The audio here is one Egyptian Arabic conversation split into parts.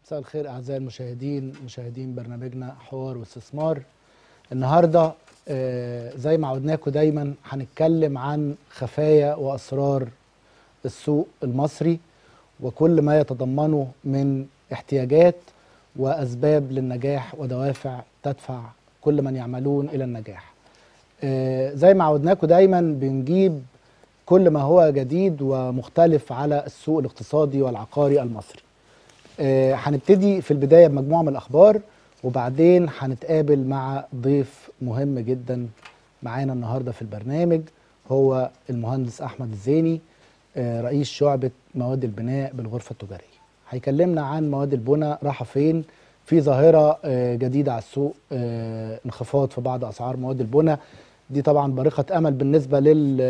مساء الخير اعزائي المشاهدين مشاهدين برنامجنا حوار واستثمار النهارده آه، زي ما عودناكم دايما هنتكلم عن خفايا واسرار السوق المصري وكل ما يتضمنه من احتياجات واسباب للنجاح ودوافع تدفع كل من يعملون الى النجاح. آه، زي ما عودناكم دايما بنجيب كل ما هو جديد ومختلف على السوق الاقتصادي والعقاري المصري. آه، هنبتدي في البدايه بمجموعه من الاخبار وبعدين هنتقابل مع ضيف مهم جدا معانا النهارده في البرنامج هو المهندس احمد الزيني آه، رئيس شعبه مواد البناء بالغرفه التجاريه. هيكلمنا عن مواد البناء رايحه فين في ظاهره آه، جديده على السوق آه، انخفاض في بعض اسعار مواد البناء دي طبعا بارقه امل بالنسبه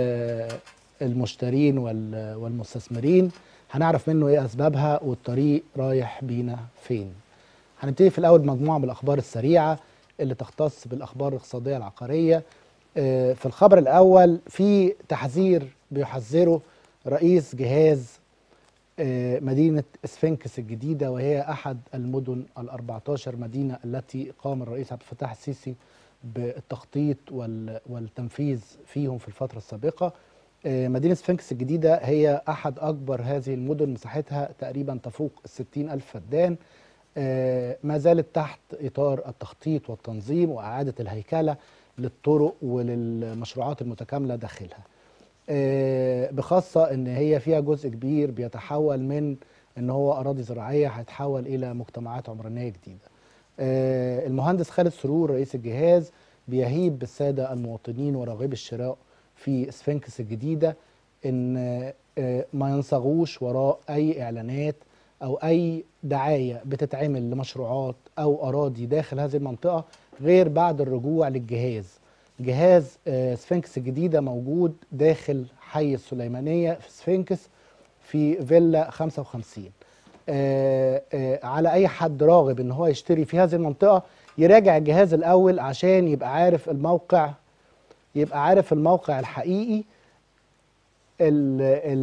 للمشترين والمستثمرين هنعرف منه ايه اسبابها والطريق رايح بينا فين هنبتدي في الاول بمجموعه من الاخبار السريعه اللي تختص بالاخبار الاقتصاديه العقاريه آه، في الخبر الاول في تحذير بيحذره رئيس جهاز آه، مدينه اسفنكس الجديده وهي احد المدن ال14 مدينه التي قام الرئيس عبد الفتاح السيسي بالتخطيط وال- والتنفيذ فيهم في الفتره السابقه آه، مدينة سفنكس الجديدة هي أحد أكبر هذه المدن مساحتها تقريبا تفوق الستين ألف فدان آه، ما زالت تحت إطار التخطيط والتنظيم وإعادة الهيكلة للطرق وللمشروعات المتكاملة داخلها آه، بخاصة إن هي فيها جزء كبير بيتحول من إن هو أراضي زراعية هيتحول إلى مجتمعات عمرانية جديدة آه، المهندس خالد سرور رئيس الجهاز بيهيب بالسادة المواطنين وراغبي الشراء في سفنكس الجديدة ان آه، ما ينصغوش وراء اي اعلانات او اي دعاية بتتعمل لمشروعات او اراضي داخل هذه المنطقة غير بعد الرجوع للجهاز جهاز آه، سفنكس الجديدة موجود داخل حي السليمانية في سفنكس في فيلا 55 آه، آه، على اي حد راغب ان هو يشتري في هذه المنطقة يراجع الجهاز الاول عشان يبقى عارف الموقع يبقى عارف الموقع الحقيقي ال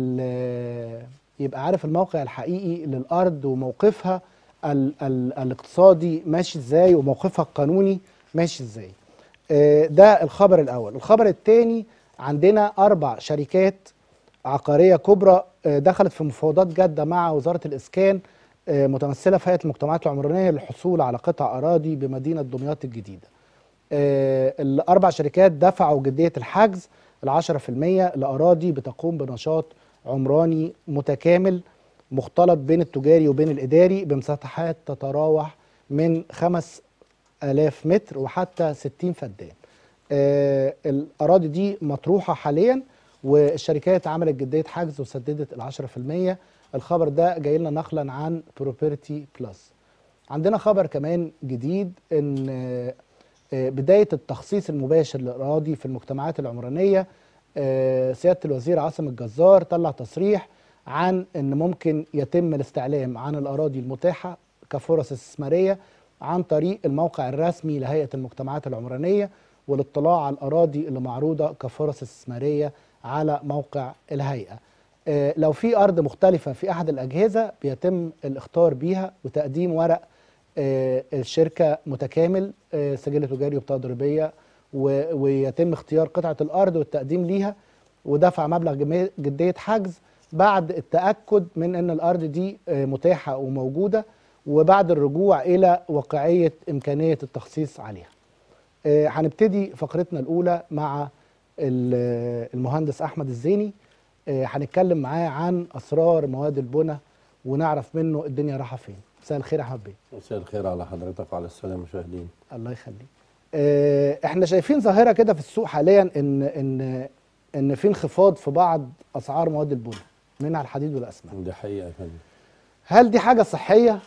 ال يبقى عارف الموقع الحقيقي للارض وموقفها ال ال الاقتصادي ماشي ازاي وموقفها القانوني ماشي ازاي آه، ده الخبر الاول الخبر الثاني عندنا اربع شركات عقاريه كبرى آه، دخلت في مفاوضات جاده مع وزاره الاسكان آه، متمثله في هيئه المجتمعات العمرانيه للحصول على قطع اراضي بمدينه دمياط الجديده آه، الاربع شركات دفعوا جديه الحجز العشرة في المية لأراضي بتقوم بنشاط عمراني متكامل مختلط بين التجاري وبين الإداري بمساحات تتراوح من خمس آلاف متر وحتى 60 فدان آه، الأراضي دي مطروحة حاليا والشركات عملت جدية حجز وسددت العشرة في المية الخبر ده جاي لنا نقلا عن بروبرتي بلس عندنا خبر كمان جديد ان آه، آه، بداية التخصيص المباشر للأراضي في المجتمعات العمرانية آه، سيادة الوزير عاصم الجزار طلع تصريح عن أن ممكن يتم الاستعلام عن الأراضي المتاحة كفرص استثمارية عن طريق الموقع الرسمي لهيئة المجتمعات العمرانية والاطلاع على الأراضي اللي معروضة كفرص استثمارية على موقع الهيئة آه، لو في أرض مختلفة في أحد الأجهزة بيتم الاختار بيها وتقديم ورق آه، الشركة متكامل آه، سجل تجاري وبطاقة ضريبية و- ويتم اختيار قطعة الأرض والتقديم ليها ودفع مبلغ جمي- جدية حجز بعد التأكد من أن الأرض دي آه، متاحة وموجودة وبعد الرجوع إلى واقعية إمكانية التخصيص عليها آه، هنبتدي فقرتنا الأولى مع ال- المهندس أحمد الزيني آه، هنتكلم معاه عن أسرار مواد البناء ونعرف منه الدنيا رايحة فين مساء الخير يا أحمد بيه مساء الخير على حضرتك وعلى السادة المشاهدين الله يخليك آه، احنا شايفين ظاهره كده في السوق حاليا ان ان ان في انخفاض في بعض اسعار مواد البناء منها الحديد والاسمنت دي حقيقة يا فندم هل دي حاجه صحيه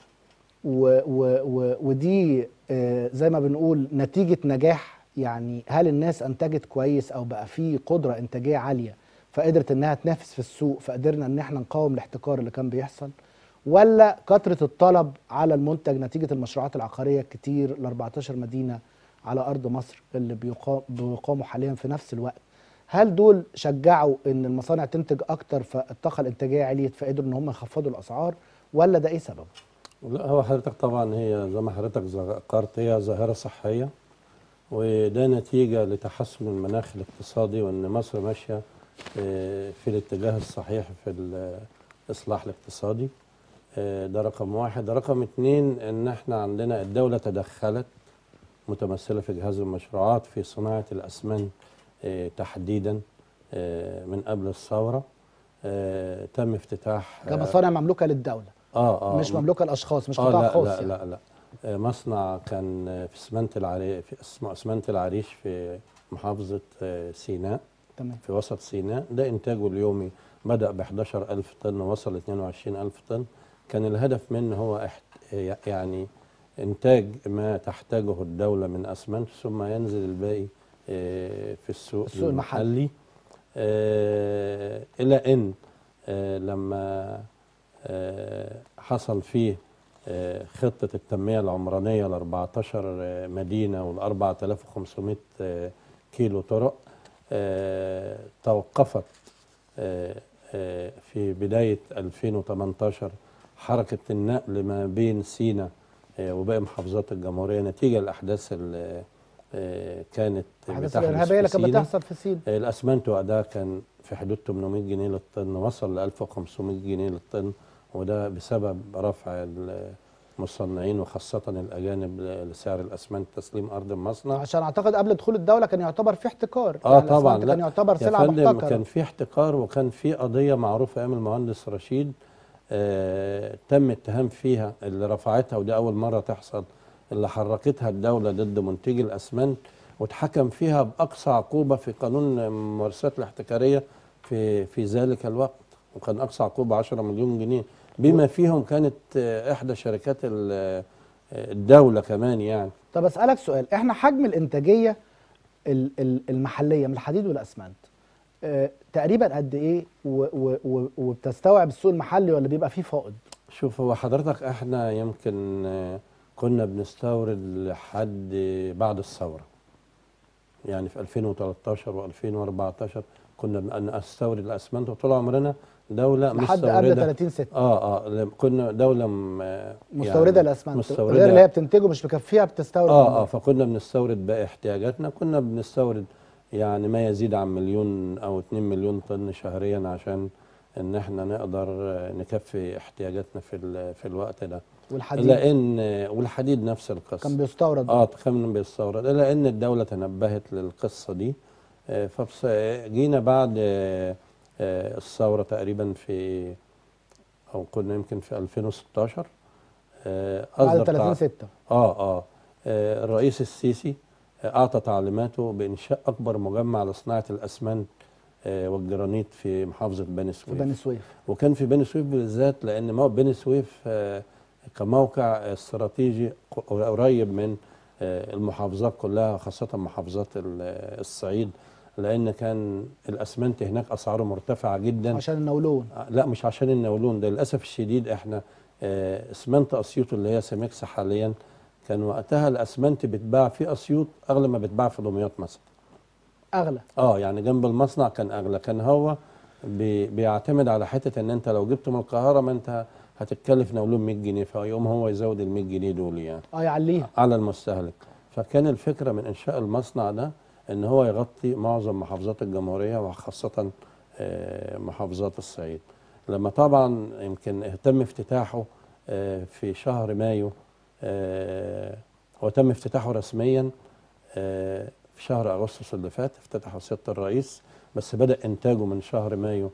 و و و ودي آه، زي ما بنقول نتيجه نجاح يعني هل الناس انتجت كويس او بقى في قدره انتاجيه عاليه فقدرت انها تنافس في السوق فقدرنا ان احنا نقاوم الاحتكار اللي كان بيحصل ولا كثره الطلب على المنتج نتيجه المشروعات العقاريه الكتير ال 14 مدينه على ارض مصر اللي بيقام بيقاموا حاليا في نفس الوقت هل دول شجعوا ان المصانع تنتج اكتر فالطاقه الانتاجيه عليت فقدروا ان هم يخفضوا الاسعار ولا ده ايه سببه؟ لا هو حضرتك طبعا هي زي ما حضرتك ذكرت هي ظاهرة صحية وده نتيجة لتحسن المناخ الاقتصادي وإن مصر ماشية آه، في الاتجاه الصحيح في الإصلاح الاقتصادي آه، ده رقم واحد رقم اتنين إن احنا عندنا الدولة تدخلت متمثلة في جهاز المشروعات في صناعة الأسمنت آه، تحديدا آه، من قبل الثورة آه، تم افتتاح ده مصانع مملوكه للدوله اه اه مش مملوكه لاشخاص مش اه قطاع لا خاص لا يعني. لا لا آه، مصنع كان آه، في اسمنت العريش في اسمه اسمنت العريش في محافظة آه، سيناء تمام في وسط سيناء ده إنتاجه اليومي بدأ ب 11000 طن ووصل ل 22000 طن كان الهدف منه هو احت... يعني إنتاج ما تحتاجه الدولة من أسمنت ثم ينزل الباقي آه، في السوق, السوق المحلي. المحلي آه، إلى أن آه، لما آه، حصل فيه آه، خطة التنمية العمرانية ل 14 آه، مدينة وال 4500 آه، كيلو طرق آه، توقفت آه، آه، في بداية 2018 حركة النقل ما بين سينا آه، وباقي محافظات الجمهورية نتيجة الأحداث اللي آه، كانت الحاجات بتحدث الارهابيه اللي في كانت سينا. بتحصل في سينا آه، الاسمنت وقتها كان في حدود 800 جنيه للطن وصل ل 1500 جنيه للطن وده بسبب رفع المصنعين وخاصة الأجانب لسعر الأسمنت تسليم أرض المصنع عشان اعتقد قبل دخول الدوله كان يعتبر في احتكار اه يعني طبعا الأسمنت كان لا يعتبر يا سلعه فندم محتكره كان في احتكار وكان في قضية معروفة أيام المهندس رشيد آه تم اتهام فيها اللي رفعتها ودي أول مرة تحصل اللي حركتها الدولة ضد منتجي الأسمنت واتحكم فيها بأقصى عقوبة في قانون الممارسات الاحتكارية في في ذلك الوقت وكان أقصى عقوبة 10 مليون جنيه بما فيهم كانت آه، إحدى شركات ال- آه، الدولة كمان يعني طب اسالك سؤال احنا حجم الانتاجيه ال- ال- المحليه من الحديد والاسمنت آه تقريبا قد ايه و- و- و- وبتستوعب السوق المحلي ولا بيبقى فيه فائض شوف هو حضرتك احنا يمكن آه، كنا بنستورد لحد بعد الثورة يعني في 2013 و2014 كنا بنستورد الاسمنت وطول عمرنا دولة لحد قبل مستوردة 30 6 اه اه لم- كنا دولة م- آه، مستورده يعني الاسمنت مستوردة غير اللي هي بتنتجه مش مكفيها بتستورد اه من اه بره. فكنا بنستورد باقي احتياجاتنا كنا بنستورد يعني ما يزيد عن مليون او 2 مليون طن شهريا عشان ان احنا نقدر آه، نكفي احتياجاتنا في ال- في الوقت ده والحديد الا ان والحديد نفس كان القصه بيستورد اه كان بيستورد الا ان الدوله تنبهت للقصه دي آه، فبس جينا بعد آه، آه، الثوره تقريبا في او كنا يمكن في 2016 آه، بعد اصدر 30 تع- 6 اه اه آه، الرئيس السيسي آه، اعطى تعليماته بانشاء اكبر مجمع لصناعه الاسمنت آه، والجرانيت في محافظه بني في سويف بني سويف وكان في بني سويف بالذات لان مو- بني سويف آه، كموقع استراتيجي ق- قريب من آه، المحافظات كلها خاصه محافظات ال- الصعيد لان كان الاسمنت هناك اسعاره مرتفعه جدا عشان النولون آه، لا مش عشان النولون ده للاسف الشديد احنا آه، اسمنت اسيوط اللي هي سميكس حاليا كان وقتها الاسمنت بيتباع في اسيوط اغلى ما بيتباع في دمياط مثلا اغلى اه يعني جنب المصنع كان اغلى كان هو بي بيعتمد على حته ان انت لو جبت من القاهره ما انت هتتكلف نولون 100 جنيه فيقوم هو يزود ال 100 جنيه دول يعني اه يعليها على المستهلك فكان الفكره من انشاء المصنع ده ان هو يغطي معظم محافظات الجمهوريه وخاصه آه، محافظات الصعيد لما طبعا يمكن تم افتتاحه آه، في شهر مايو آه، هو تم افتتاحه رسميا آه، في شهر اغسطس اللي فات افتتحه سياده الرئيس بس بدا انتاجه من شهر مايو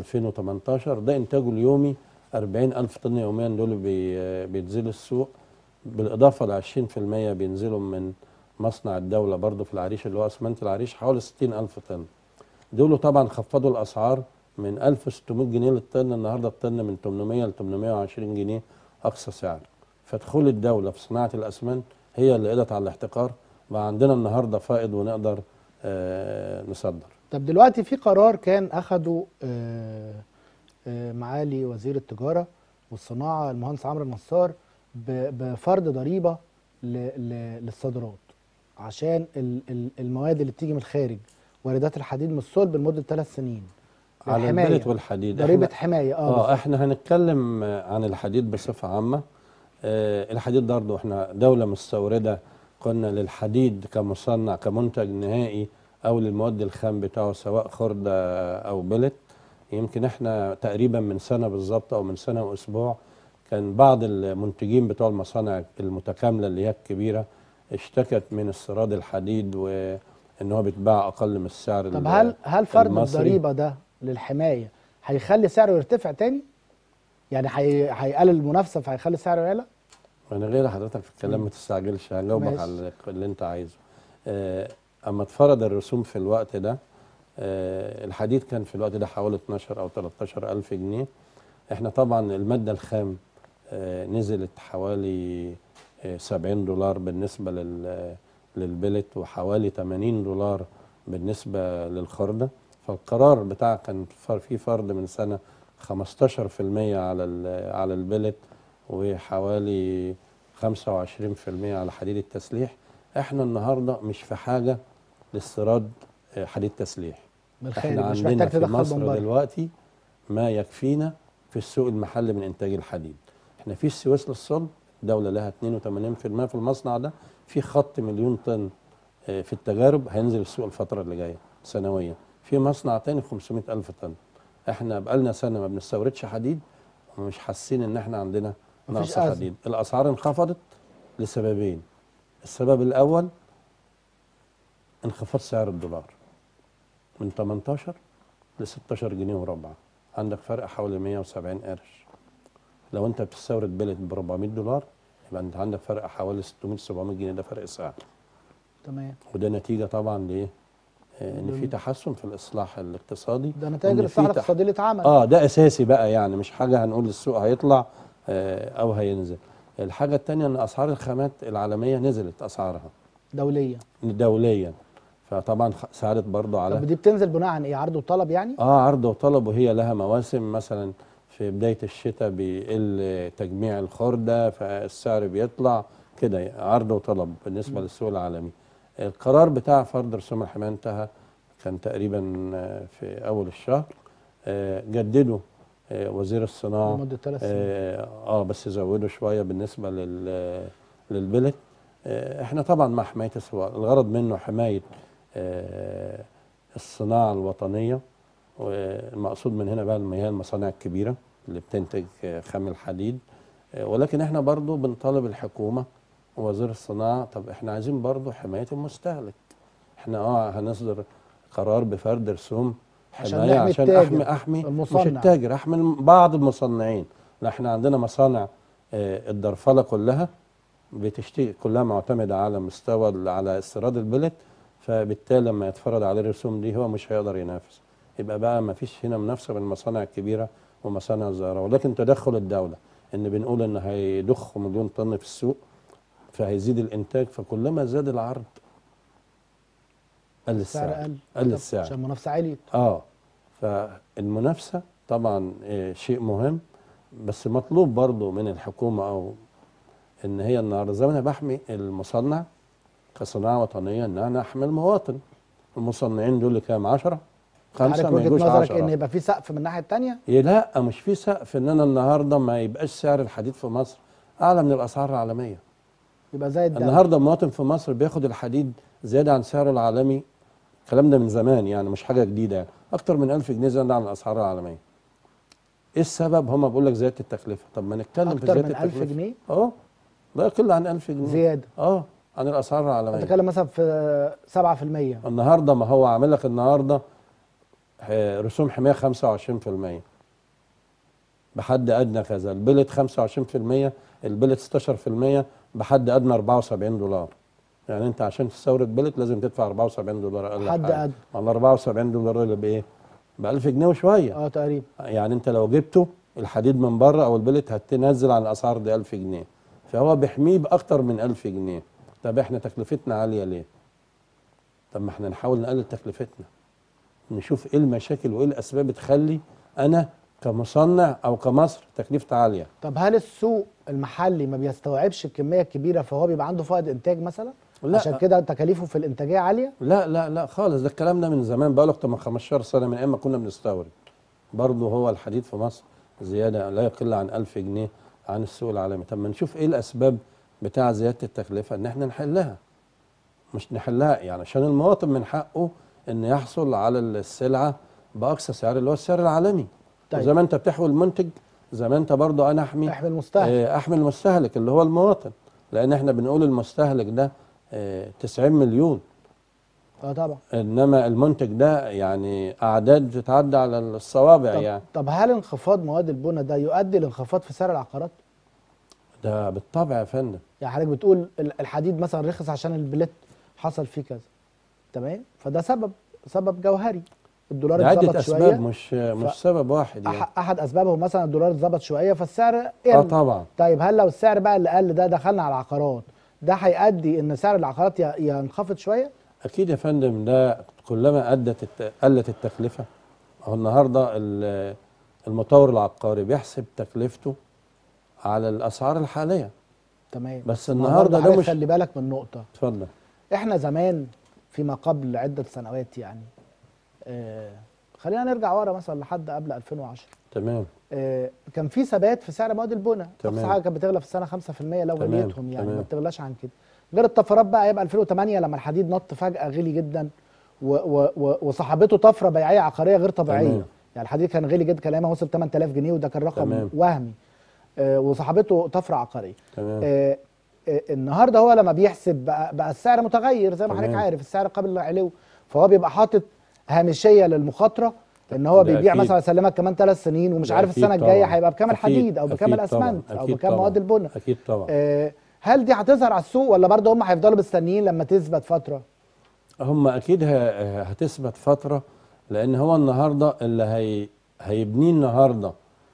2018 ده انتاجه اليومي 40 الف طن يوميا دول بي- بينزلوا السوق بالاضافه ل 20% بينزلوا من مصنع الدوله برضه في العريش اللي هو اسمنت العريش حوالي 60 الف طن دول طبعا خفضوا الاسعار من 1600 جنيه للطن النهارده الطن من 800 ل 820 جنيه اقصى سعر فدخول الدوله في صناعه الاسمنت هي اللي قضت على الاحتكار بقى عندنا النهارده فائض ونقدر آه نصدر طب دلوقتي في قرار كان اخده آه، آه، معالي وزير التجاره والصناعه المهندس عمرو النصار ب- بفرض ضريبه ل- ل- للصادرات عشان ال- ال- المواد اللي بتيجي من الخارج واردات الحديد من الصلب لمده ثلاث سنين على للحماية. البلت والحديد ضريبه إحنا- حمايه اه, اه بالظبط. احنا هنتكلم آه، عن الحديد بصفه عامه آه، الحديد برضه احنا دولة مستوردة قلنا للحديد كمصنع كمنتج نهائي او للمواد الخام بتاعه سواء خردة او بلت يمكن احنا تقريبا من سنة بالظبط او من سنة واسبوع كان بعض المنتجين بتوع المصانع المتكاملة اللي هي الكبيرة اشتكت من استيراد الحديد وان هو بيتباع اقل من السعر طب ال- هل هل فرض المصري. الضريبه ده للحمايه هيخلي سعره يرتفع تاني؟ يعني هي- هيقلل المنافسه فهيخلي سعره يعلى؟ انا غير حضرتك في الكلام مم. ما تستعجلش هجاوبك ماشي. على اللي انت عايزه آه، اما اتفرض الرسوم في الوقت ده آه، الحديد كان في الوقت ده حوالي 12 او 13 الف جنيه احنا طبعا الماده الخام آه، نزلت حوالي آه، 70 دولار بالنسبه لل للبلت وحوالي 80 دولار بالنسبه للخرده فالقرار بتاع كان فر- في فرض من سنه 15% على ال- على البلت وحوالي 25% على حديد التسليح احنا النهارده مش في حاجه لاستيراد آه، حديد تسليح بالخارج احنا مش عندنا محتاج في تدخل مصر من بره دلوقتي ما يكفينا في السوق المحلي من انتاج الحديد احنا في السويس للصلب الدوله لها 82% في المصنع ده في خط مليون طن آه، في التجارب هينزل السوق الفتره اللي جايه سنويا في مصنع تاني 500 الف طن احنا بقالنا سنه ما بنستوردش حديد ومش حاسين ان احنا عندنا مفيش نقص أزمة. حديد الاسعار انخفضت لسببين السبب الاول انخفاض سعر الدولار من 18 ل 16 جنيه وربع عندك فرق حوالي 170 قرش لو انت بتستورد بلد ب 400 دولار يبقى انت عندك فرق حوالي 600 700 جنيه ده فرق سعر تمام وده نتيجه طبعا لايه؟ آه، ان في لل- تحسن في الاصلاح الاقتصادي ده نتائج وإن في الاصلاح تح- الاقتصادي اللي اتعمل اه ده اساسي بقى يعني مش حاجه هنقول السوق هيطلع آه او هينزل الحاجه الثانيه ان اسعار الخامات العالميه نزلت اسعارها دوليه دوليا فطبعا خ- ساعدت برضه على طب دي بتنزل بناء عن ايه عرض وطلب يعني؟ اه عرض وطلب وهي لها مواسم مثلا في بدايه الشتاء بيقل تجميع الخرده فالسعر بيطلع كده عرض وطلب بالنسبه م. للسوق العالمي القرار بتاع فرض رسوم الحمايه انتهى كان تقريبا آه، في اول الشهر آه، جدده آه، وزير الصناعه لمده ثلاث سنين اه آه، بس زودوا شويه بالنسبه لل للبلد آه احنا طبعا مع حمايه السواق الغرض منه حمايه آه الصناعه الوطنيه والمقصود من هنا بقى الم- هي المصانع الكبيره اللي بتنتج آه، خام الحديد آه ولكن احنا برضو بنطالب الحكومه ووزير الصناعه طب احنا عايزين برضو حمايه المستهلك احنا اه هنصدر قرار بفرض رسوم عشان حمايه نحمي عشان التاجر، احمي احمي مش المصنع. التاجر احمي بعض المصنعين لا احنا عندنا مصانع آه، الدرفله كلها بتشتغل كلها معتمده على مستوى ال- على استيراد البلد فبالتالي لما يتفرض عليه الرسوم دي هو مش هيقدر ينافس يبقى بقى ما فيش هنا منافسه بين المصانع الكبيره ومصانع الصغيره ولكن تدخل الدوله ان بنقول ان هيضخوا مليون طن في السوق فهيزيد الانتاج فكلما زاد العرض قل السعر السعر قل قل طب السعر عشان المنافسه عليت اه فالمنافسه طبعا آه، شيء مهم بس مطلوب برضه من الحكومه او ان هي النهارده زي ما انا بحمي المصنع كصناعه وطنيه ان انا احمي المواطن المصنعين دول كام 10 خمسه حضرتك ما وجهه يجوش نظرك 10 ان يبقى في سقف من الناحيه الثانيه إيه لا مش في سقف ان انا النهارده ما يبقاش سعر الحديد في مصر اعلى من الاسعار العالميه يبقى زي الدولة النهارده المواطن في مصر بياخد الحديد زياده عن سعره العالمي الكلام ده من زمان يعني مش حاجه جديده يعني اكتر من 1000 جنيه زياده عن الاسعار العالميه ايه السبب هم بيقول لك زياده التكلفه طب ما نتكلم في اكتر زياده من 1000 التكلفه جنيه اه لا يقل عن 1000 جنيه زياده اه عن الاسعار العالميه بتتكلم مثلا في 7% النهارده ما هو عامل لك النهارده آه، رسوم حمايه 25% بحد ادنى كذا البلت 25% البلت 16% بحد ادنى 74 دولار يعني انت عشان تستورد بلت لازم تدفع 74 دولار اقل حد حاجة. ادنى ما ال 74 دولار اللي بايه؟ ب 1000 جنيه وشويه اه تقريبا يعني انت لو جبته الحديد من بره او البلت هتنزل عن الاسعار دي 1000 جنيه فهو بيحميه باكتر من 1000 جنيه طب احنا تكلفتنا عاليه ليه؟ طب ما احنا نحاول نقلل تكلفتنا نشوف ايه المشاكل وايه الاسباب تخلي انا كمصنع او كمصر تكلفتي عاليه طب هل السوق المحلي ما بيستوعبش الكميه الكبيره فهو بيبقى عنده فائض انتاج مثلا لا عشان كده تكاليفه في الانتاجيه عاليه لا لا لا خالص ده الكلام ده من زمان بقى له اكتر من 15 سنه من ايام ما كنا بنستورد برضه هو الحديد في مصر زياده لا يقل عن 1000 جنيه عن السوق العالمي طب ما نشوف ايه الاسباب بتاع زياده التكلفه ان احنا نحلها مش نحلها يعني عشان المواطن من حقه ان يحصل على السلعه باقصى سعر اللي هو السعر العالمي طيب. طيب. زي ما انت بتحوي المنتج زي ما انت برضه انا احمي احمي المستهلك آه، احمي المستهلك اللي هو المواطن لان احنا بنقول المستهلك ده آه، 90 مليون اه طبعا انما المنتج ده يعني اعداد تتعدى على الصوابع طب, يعني طب هل انخفاض مواد البناء ده يؤدي لانخفاض في سعر العقارات؟ ده بالطبع يا فندم يعني حضرتك بتقول ال- الحديد مثلا رخص عشان البليت حصل فيه كذا تمام فده سبب سبب جوهري الدولار ده اتظبط عده شويه اسباب مش مش سبب واحد يعني أح احد اسبابه مثلا الدولار اتظبط شويه فالسعر اه قل طبعا طيب هل لو السعر بقى اللي قل ده دخلنا على العقارات ده هيؤدي ان سعر العقارات ي- ينخفض شويه؟ اكيد يا فندم ده كلما ادت الت... قلت التكلفه هو النهارده ال- المطور العقاري بيحسب تكلفته على الاسعار الحاليه تمام بس ما النهارده برضه ده حضرتك مش خلي بالك من نقطه اتفضل احنا زمان فيما قبل عده سنوات يعني آه خلينا نرجع ورا مثلا لحد قبل 2010 تمام آه كان في ثبات في سعر مواد البناء تمام. اقصى حاجه كانت بتغلى في السنه 5% لو تمام، غليتهم يعني تمام. ما بتغلاش عن كده غير الطفرات بقى يبقى 2008 لما الحديد نط فجاه غلي جدا و و و وصاحبته طفره بيعيه عقاريه غير طبيعيه تمام. يعني الحديد كان غلي جدا كان ايامها وصل 8000 جنيه وده كان رقم تمام. وهمي آه وصاحبته طفره عقاريه تمام آه، آه، النهارده هو لما بيحسب بقى, بقى السعر متغير زي ما حضرتك تمام. عارف السعر قابل للعلو فهو بيبقى حاطط هامشيه للمخاطره ان هو ده بيبيع أكيد. مثلا يسلمك كمان ثلاث سنين ومش ده عارف أكيد السنه الجايه طبعاً. هيبقى بكام أكيد، الحديد او بكام أكيد طبعاً، الاسمنت او أكيد بكام طبعاً، مواد البناء اكيد طبعا آه، هل دي هتظهر على السوق ولا برضه هم هيفضلوا مستنيين لما تثبت فتره هم اكيد ه- هتثبت فتره لان هو النهارده اللي هي هيبنيه النهارده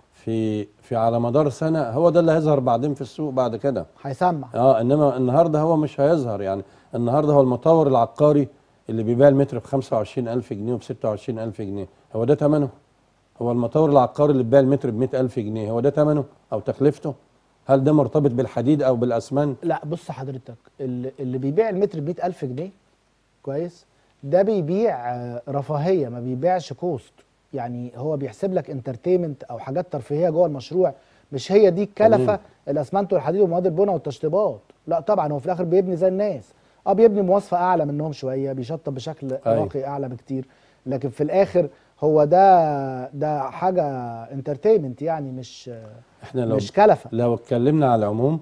في في على مدار سنه هو ده اللي هيظهر بعدين في السوق بعد كده هيسمع اه انما النهارده هو مش هيظهر يعني النهارده هو المطور العقاري اللي بيبيع المتر ب 25000 جنيه وب 26000 جنيه هو ده ثمنه هو المطور العقاري اللي بيبيع المتر ب 100000 جنيه هو ده ثمنه او تكلفته هل ده مرتبط بالحديد او بالاسمنت لا بص حضرتك اللي, اللي بيبيع المتر ب 100000 جنيه كويس ده بيبيع آه، رفاهيه ما بيبيعش كوست يعني هو بيحسب لك انترتينمنت او حاجات ترفيهيه جوه المشروع مش هي دي الكلفه تمام. الاسمنت والحديد ومواد البناء والتشطيبات لا طبعا هو في الاخر بيبني زي الناس اه بيبني مواصفه اعلى منهم شويه بيشطب بشكل أيوة. راقي اعلى بكتير لكن في الاخر هو ده ده حاجه انترتينمنت يعني مش احنا لو مش كلفه لو اتكلمنا على العموم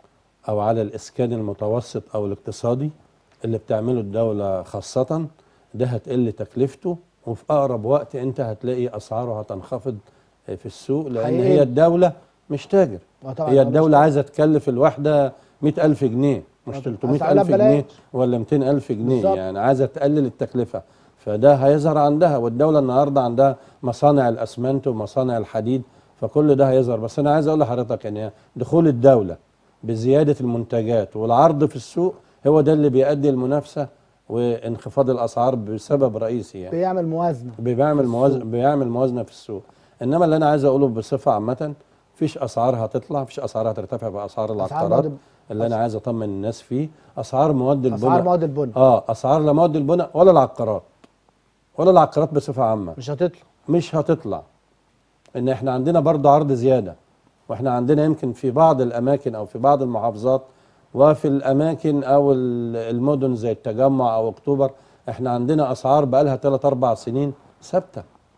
او على الاسكان المتوسط او الاقتصادي اللي بتعمله الدوله خاصه ده هتقل تكلفته وفي اقرب وقت انت هتلاقي اسعاره هتنخفض في السوق لان حقيقي. هي الدوله مش تاجر وطبعاً هي هو مش الدوله عايزه تكلف الوحده 100000 جنيه مش طبعاً. 300000 أسعارها جنيه ببلاش. ولا 200000 جنيه بالظبط. يعني عايزه تقلل التكلفه فده هيظهر عندها والدوله النهارده عندها مصانع الاسمنت ومصانع الحديد فكل ده هيظهر بس انا عايز اقول لحضرتك ان دخول الدوله بزياده المنتجات والعرض في السوق هو ده اللي بيؤدي المنافسه وانخفاض الاسعار بسبب رئيسي يعني بيعمل موازنه بيعمل موازنه بيعمل موازنه في السوق انما اللي انا عايز اقوله بصفه عامه مفيش اسعار هتطلع مفيش اسعار هترتفع باسعار أسعار العقارات مواد- اللي انا عايز اطمن الناس فيه اسعار مواد البناء اسعار مواد البناء اه اسعار لا مواد البناء ولا العقارات ولا العقارات بصفه عامه مش هتطلع مش هتطلع ان احنا عندنا برضه عرض زياده واحنا عندنا يمكن في بعض الاماكن او في بعض المحافظات وفي الاماكن او ال- المدن زي التجمع او اكتوبر احنا عندنا اسعار بقالها 3 4 سنين ثابته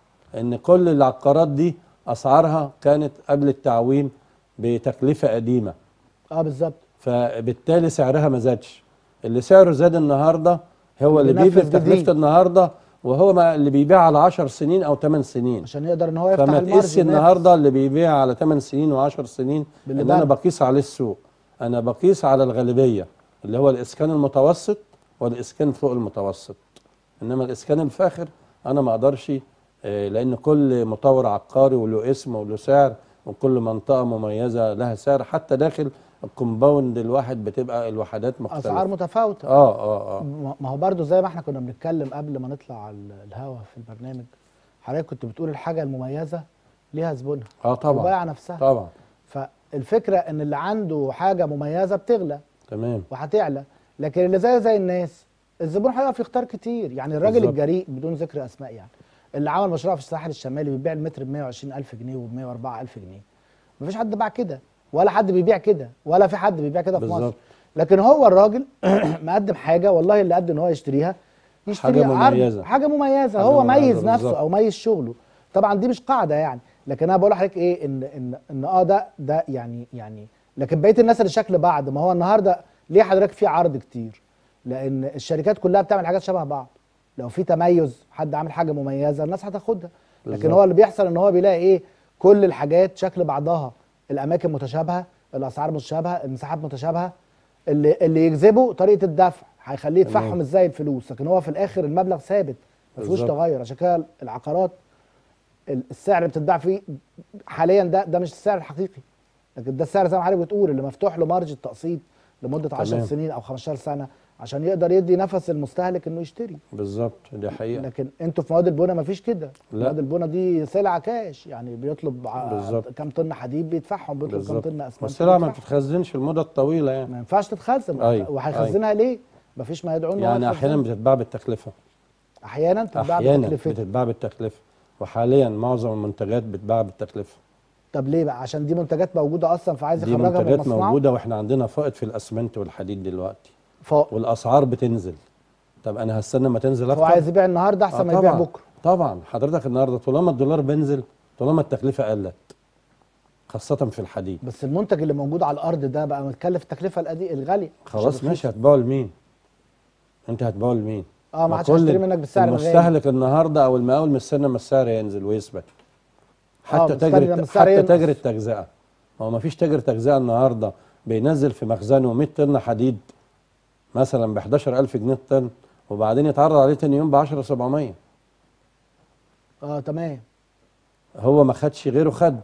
ان كل العقارات دي اسعارها كانت قبل التعويم بتكلفه قديمه اه بالظبط فبالتالي سعرها ما زادش اللي سعره زاد النهارده هو اللي بينفذ بيجي جديد. بتكلفه النهارده وهو ما اللي بيبيع على 10 سنين او 8 سنين عشان يقدر ان هو يفتح فما المارجن تقيس النهارده اللي بيبيع على 8 سنين و10 سنين باللي اللي انا بنى. بقيس عليه السوق انا بقيس على الغالبيه اللي هو الاسكان المتوسط والاسكان فوق المتوسط انما الاسكان الفاخر انا ما اقدرش آه، لان كل مطور عقاري وله اسم وله سعر وكل منطقه مميزه لها سعر حتى داخل الكومباوند الواحد بتبقى الوحدات مختلفه اسعار متفاوته اه اه اه ما ما هو برضو زي ما احنا كنا بنتكلم قبل ما نطلع على الهوا في البرنامج حضرتك كنت بتقول الحاجه المميزه ليها زبونها اه طبعا البيعه نفسها طبعا فالفكره ان اللي عنده حاجه مميزه بتغلى تمام وهتعلى لكن اللي زي زي الناس الزبون هيقف يختار كتير يعني الراجل بالظبط. الجريء بدون ذكر اسماء يعني اللي عمل مشروع في الساحل الشمالي بيبيع المتر ب 120000 جنيه وب 104000 جنيه مفيش حد باع كده ولا حد بيبيع كده ولا في حد بيبيع كده في مصر بالظبط. لكن هو الراجل مقدم حاجه والله اللي قد ان هو يشتريها يشتري حاجة عرض- مميزة. حاجه مميزه حاجة هو مميزة ميز نفسه بالظبط. او ميز شغله طبعا دي مش قاعده يعني لكن انا بقول لحضرتك ايه ان ان ان اه ده ده يعني يعني لكن بقيه الناس اللي شكل بعض ما هو النهارده ليه حضرتك في عرض كتير لان الشركات كلها بتعمل حاجات شبه بعض لو في تميز حد عامل حاجه مميزه الناس هتاخدها لكن بالظبط. هو اللي بيحصل ان هو بيلاقي ايه كل الحاجات شكل بعضها الاماكن متشابهه الاسعار متشابهه المساحات متشابهه اللي اللي يجذبه طريقه الدفع هيخليه تمام. يدفعهم ازاي الفلوس لكن هو في الاخر المبلغ ثابت ما فيهوش بالظبط. تغير عشان كده العقارات ال- السعر اللي بتتباع فيه حاليا ده ده مش السعر الحقيقي لكن ده السعر زي ما حضرتك بتقول اللي مفتوح له مارج التقسيط لمده 10 تمام. سنين او 15 سنه عشان يقدر يدي نفس المستهلك انه يشتري بالظبط دي حقيقه لكن انتوا في مواد البنا ما فيش كده لا. مواد البنا دي سلعه كاش يعني بيطلب ع- بالظبط. كام طن حديد بيدفعهم بيطلب كام بالظبط طن اسمنت والسلعه ما بيدفعهم. بتتخزنش المده الطويله يعني ما ينفعش تتخزن أيوة، وهيخزنها ليه؟ ما فيش ما يدعو إن هو يعني يخزنها. احيانا بتتباع بالتكلفه احيانا تتباع احيانا بتكلفتها بتتباع بالتكلفه وحاليا معظم المنتجات بتتباع بالتكلفه طب ليه بقى؟ عشان دي منتجات موجوده اصلا فعايز دي يخرجها من منتجات مصنعه موجوده واحنا عندنا فائض في الاسمنت والحديد دلوقتي فهو والاسعار بتنزل طب انا هستنى ما تنزل هو اكتر عايز يبيع النهارده احسن آه ما يبيع طبعاً. بكره طبعا حضرتك النهارده طالما الدولار بينزل طالما التكلفه قلت خاصه في الحديد بس المنتج اللي موجود على الارض ده بقى متكلف التكلفه الأدي الغاليه مش خلاص الرخيصة. ماشي هتبيعه لمين انت هتبيعه لمين اه ما حدش كل هيشتري منك بالسعر الغالي المستهلك النهارده او المقاول مستني ما السعر ينزل ويثبت حتى مستني تاجر لما الت- السعر حتى ينقص. تاجر التجزئه ما هو ما فيش تاجر تجزئه النهارده بينزل في مخزنه 100 طن حديد مثلا ب 11000 جنيه الطن وبعدين يتعرض عليه تاني يوم ب 10700 اه تمام هو ما خدش غيره خد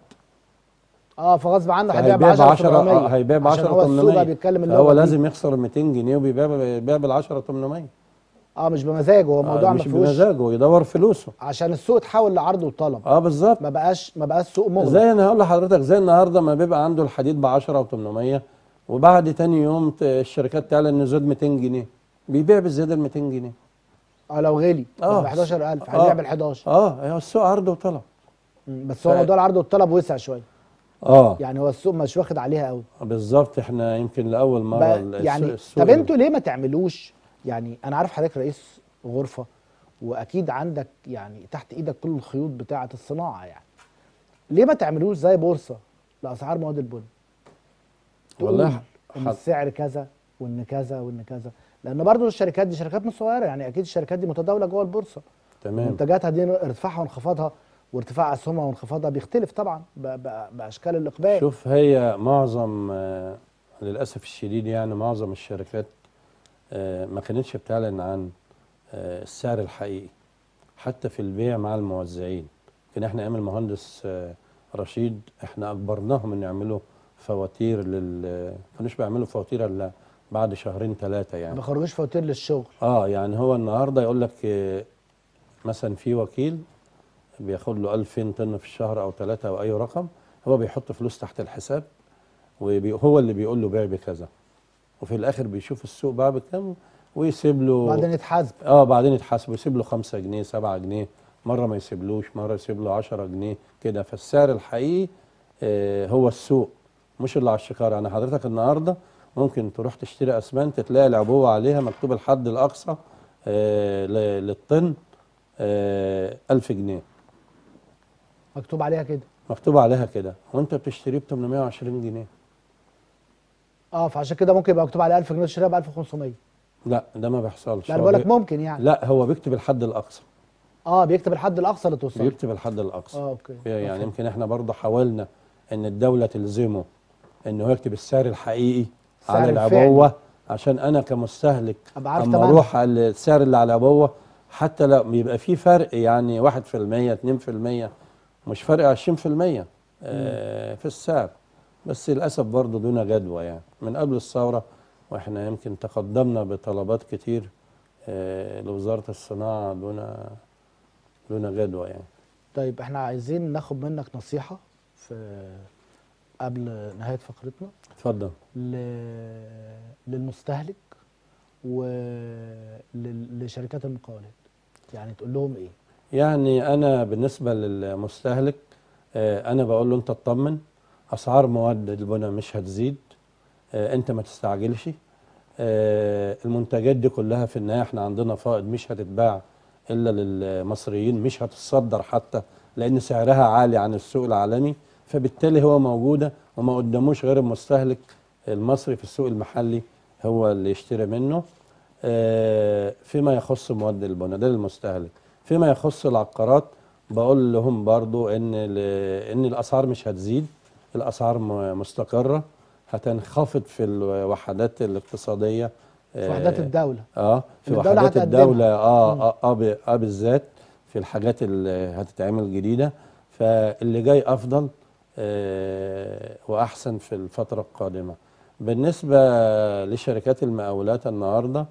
اه فغصب عنه هيبيع ب هيبيع ب 10 10 آه، هيبيع ب 10 هو السوق بقى 800 بيتكلم اللي هو هو لازم يخسر 200 جنيه وبيبيع بيبيع بال 10 800 اه مش بمزاجه هو الموضوع آه ما مش فيهوش بمزاجه يدور فلوسه عشان السوق اتحول لعرض وطلب اه بالظبط ما بقاش ما بقاش سوق مغلق زي انا هقول لحضرتك زي النهارده ما بيبقى عنده الحديد ب 10 و800 وبعد تاني يوم ت- الشركات تعلن ان زاد 200 جنيه بيبيع بالزياده ال 200 جنيه اه لو غلي آه. ب 11000 آه. هيبيع بال 11 اه هو السوق عرض وطلب مم، بس هو ف- موضوع العرض والطلب وسع شويه اه يعني هو السوق مش واخد عليها قوي بالظبط احنا يمكن لاول مره بقى السوق- يعني السوق طب انتوا ليه ما تعملوش يعني انا عارف حضرتك رئيس غرفه واكيد عندك يعني تحت ايدك كل الخيوط بتاعه الصناعه يعني ليه ما تعملوش زي بورصه لاسعار مواد البن تقول والله ان ح- السعر كذا وان كذا وان كذا لان برضو الشركات دي شركات مش صغيره يعني اكيد الشركات دي متداوله جوه البورصه تمام منتجاتها دي ارتفاعها وانخفاضها وارتفاع اسهمها وانخفاضها بيختلف طبعا ب- ب- باشكال الاقبال شوف هي معظم آه، للاسف الشديد يعني معظم الشركات آه، ما كانتش بتعلن عن آه، السعر الحقيقي حتى في البيع مع الموزعين كان احنا ايام المهندس آه، رشيد احنا اجبرناهم ان يعملوا فواتير لل ما كانوش بيعملوا فواتير الا بعد شهرين ثلاثه ما يعني بيخرجوش فواتير للشغل اه يعني هو النهارده يقول لك آه، مثلا في وكيل بياخد له 2000 طن في الشهر او ثلاثه او اي رقم هو بيحط فلوس تحت الحساب وهو اللي بيقول له بيع بكذا وفي الاخر بيشوف السوق باع بكام ويسيب له بعدين يتحاسب اه بعدين يتحاسب يسيب له 5 جنيه 7 جنيه مره ما يسيبلوش مره يسيب له 10 جنيه كده فالسعر الحقيقي آه هو السوق مش اللي على الشكاره يعني حضرتك النهارده ممكن تروح تشتري اسمنت تلاقي العبوه عليها مكتوب الحد الاقصى آه ل- للطن آه 1000 جنيه مكتوب عليها كده مكتوب عليها كده وانت بتشتريه ب 820 جنيه اه فعشان كده ممكن يبقى مكتوب عليها 1000 جنيه تشتريها ب 1500 لا ده ما بيحصلش لا انا هو بقول لك بي- ممكن يعني لا هو بيكتب الحد الاقصى اه بيكتب الحد الاقصى اللي توصل بيكتب الحد الاقصى اه اوكي يعني أوكي. يمكن احنا برضه حاولنا ان الدوله تلزمه انه يكتب السعر الحقيقي السعر على الفعلي. العبوه عشان انا كمستهلك ابقى عارف اما تمام اروح على السعر اللي على العبوه حتى لو بيبقى في فرق يعني 1% 2% مش فرق 20% آه في السعر بس للاسف برضه دون جدوى يعني من قبل الثوره واحنا يمكن تقدمنا بطلبات كتير آه لوزاره الصناعه دون دون جدوى يعني طيب احنا عايزين ناخد منك نصيحه في قبل نهايه فقرتنا اتفضل ل... للمستهلك ولشركات المقاولات يعني تقول لهم ايه يعني انا بالنسبه للمستهلك آه، انا بقول له انت اطمن اسعار مواد البناء مش هتزيد آه، انت ما تستعجلش آه، المنتجات دي كلها في النهايه احنا عندنا فائض مش هتتباع الا للمصريين مش هتتصدر حتى لان سعرها عالي عن السوق العالمي فبالتالي هو موجوده وما قداموش غير المستهلك المصري في السوق المحلي هو اللي يشتري منه آه، فيما يخص مواد البناء ده للمستهلك فيما يخص العقارات بقول لهم برضو ان ال- ان الاسعار مش هتزيد الاسعار م- مستقره هتنخفض في الوحدات الاقتصاديه في وحدات آه، الدوله اه في اللي الدولة وحدات هتقدمها. الدولة اه اه, آه, ب- آه بالذات في الحاجات اللي هتتعمل جديدة فاللي جاي أفضل آه وأحسن في الفترة القادمة بالنسبة لشركات المقاولات النهاردة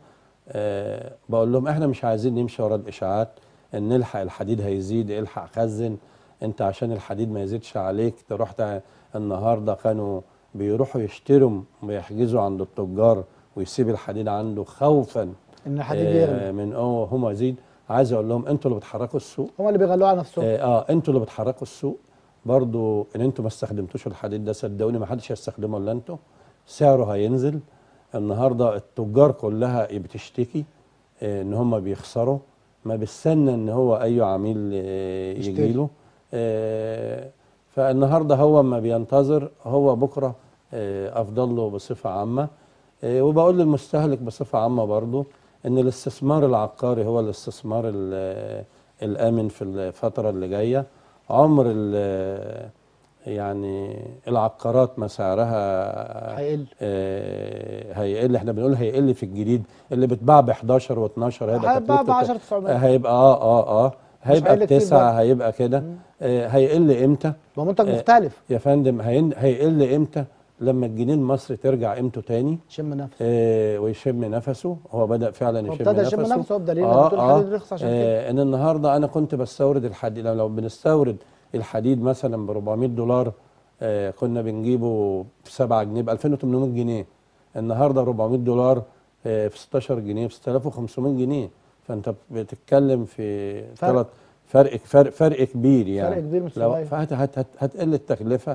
آه بقول لهم احنا مش عايزين نمشي ورا الإشاعات ان نلحق الحديد هيزيد الحق خزن انت عشان الحديد ما يزيدش عليك تروح تع- النهارده كانوا بيروحوا يشتروا ويحجزوا عند التجار ويسيب الحديد عنده خوفا ان الحديد آه، يغلى من اه هم يزيد عايز اقول لهم انتوا اللي بتحركوا السوق هم اللي بيغلوا على نفسهم اه, آه انتوا اللي بتحركوا السوق برضو ان انتوا ما استخدمتوش الحديد ده صدقوني ما حدش هيستخدمه الا انتوا سعره هينزل النهارده التجار كلها بتشتكي آه ان هم بيخسروا ما بيستنى ان هو اي عميل آه يشتري. يجي له آه فالنهارده هو ما بينتظر هو بكره آه افضل له بصفه عامه آه وبقول للمستهلك بصفه عامه برضو ان الاستثمار العقاري هو الاستثمار ال- الامن في الفتره اللي جايه عمر ال- يعني العقارات ما سعرها هيقل آه، هيقل احنا بنقول هيقل في الجديد اللي بتباع ب 11 و12 هيبقى هيبقى ب تكلفته 10 900 هيبقى اه اه اه هيبقى هيقل كتير بتسعة برضه. هيبقى كده آه هيقل امتى ده منتج آه، مختلف يا فندم هين- هيقل امتى لما الجنيه المصري ترجع قيمته تاني شم نفس آه ويشم نفسه هو بدأ فعلا هو يشم ابتدى نفسه يشم نفسه هو بدليل آه، انك بتقول آه. الحديد رخص عشان كده آه ان النهارده انا كنت بستورد الحديد لو, لو بنستورد الحديد مثلا ب 400 دولار آه كنا بنجيبه ب 7 جنيه ب 2800 جنيه النهارده 400 دولار آه في 16 جنيه ب 6500 جنيه فانت بتتكلم في فرق. ثلاث فرق فرق فرق كبير يعني فرق كبير مش لو صغير فهت هت هت هتقل التكلفه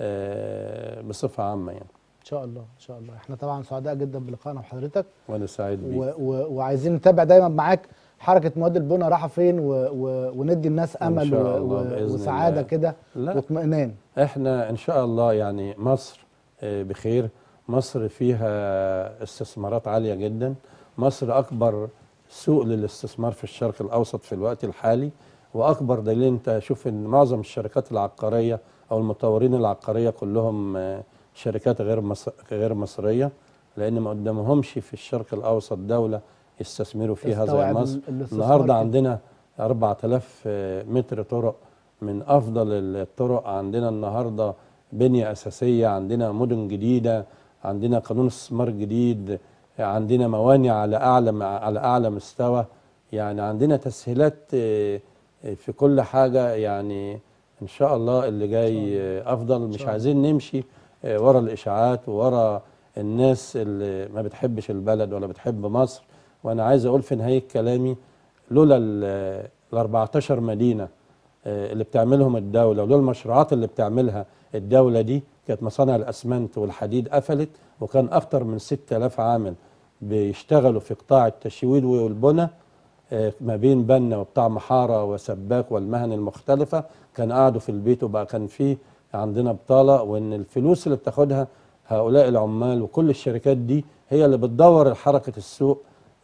آه بصفه عامه يعني ان شاء الله ان شاء الله احنا طبعا سعداء جدا بلقائنا بحضرتك وانا سعيد بيك و و وعايزين نتابع دايما معاك حركه مواد البناء رايحه فين و و وندي الناس إن امل شاء و الله و بإذن وسعاده الله. كده لا واطمئنان احنا ان شاء الله يعني مصر آه، بخير مصر فيها استثمارات عالية جدا مصر اكبر سوق للاستثمار في الشرق الاوسط في الوقت الحالي واكبر دليل انت شوف ان معظم الشركات العقارية او المطورين العقارية كلهم آه، شركات غير مصر غير مصرية لان ما قدامهمش في الشرق الاوسط دولة يستثمروا فيها زي تستوعب مصر ال- الاستثمار النهارده كده. عندنا 4000 متر طرق من افضل الطرق عندنا النهارده بنيه اساسيه عندنا مدن جديده عندنا قانون استثمار جديد عندنا موانئ على اعلى على اعلى مستوى يعني عندنا تسهيلات آه، آه، في كل حاجه يعني ان شاء الله اللي جاي آه، افضل مش الله. عايزين نمشي آه، ورا الاشاعات وورا الناس اللي ما بتحبش البلد ولا بتحب مصر وانا عايز اقول في نهايه كلامي لولا ال 14 مدينه آه، اللي بتعملهم الدوله ولولا المشروعات اللي بتعملها الدوله دي كانت مصانع الاسمنت والحديد قفلت وكان اكتر من 6000 عامل بيشتغلوا في قطاع التشويد والبنى آه، ما بين بنا وبتاع محاره وسباك والمهن المختلفه كان قعدوا في البيت وبقى كان في عندنا بطاله وان الفلوس اللي بتاخدها هؤلاء العمال وكل الشركات دي هي اللي بتدور حركه السوق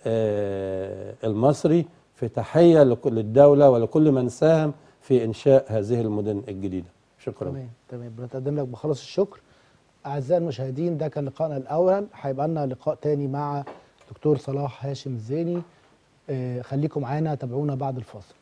آه، المصري في تحيه لكل الدوله ولكل من ساهم في انشاء هذه المدن الجديده شكرا تمام تمام بنتقدم لك بخلص الشكر اعزائي المشاهدين ده كان لقائنا الاول هيبقى لنا لقاء تاني مع دكتور صلاح هاشم الزيني آه، خليكم معانا تابعونا بعد الفاصل